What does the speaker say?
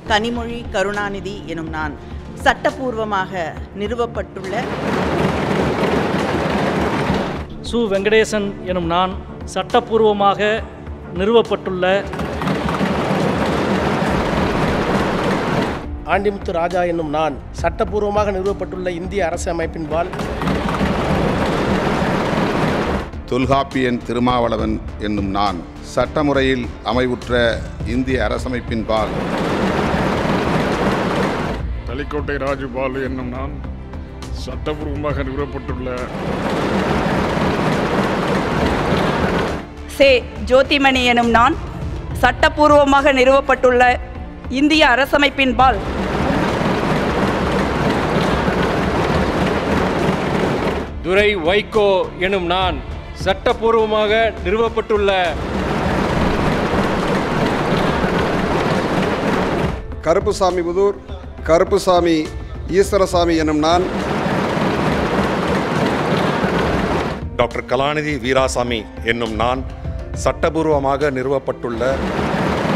கனிமொழி கருணாநிதி எனும் நான் சட்டபூர்வமாக நிறுவப்பட்டுள்ள சு வெங்கடேசன் எனும் நான் சட்டப்பூர்வமாக நிறுவப்பட்டுள்ள ஆண்டிமுத்து ராஜா என்னும் நான் சட்டப்பூர்வமாக நிறுவப்பட்டுள்ள இந்திய அரசு அமைப்பின்பால் தொல்காப்பியன் திருமாவளவன் என்னும் நான் சட்டமுறையில் அமைவுற்ற இந்திய அரசமைப்பின்பால் தலிக்கோட்டை ராஜுபாலு என்னும் நான் சட்டபூர்வமாக நிறுவப்பட்டுள்ள சே ஜோதிமணி எனும் நான் சட்டப்பூர்வமாக நிறுவப்பட்டுள்ள இந்திய அரசமைப்பின்பால் துரை வைகோ எனும் நான் சட்டப்பூர்வமாக நிறுவப்பட்டுள்ள கருப்புசாமி புதூர் கருப்புசாமி ஈஸ்வரசாமி எனும் நான் டாக்டர் கலாநிதி வீராசாமி என்னும் நான் சட்டபூர்வமாக நிறுவப்பட்டுள்ள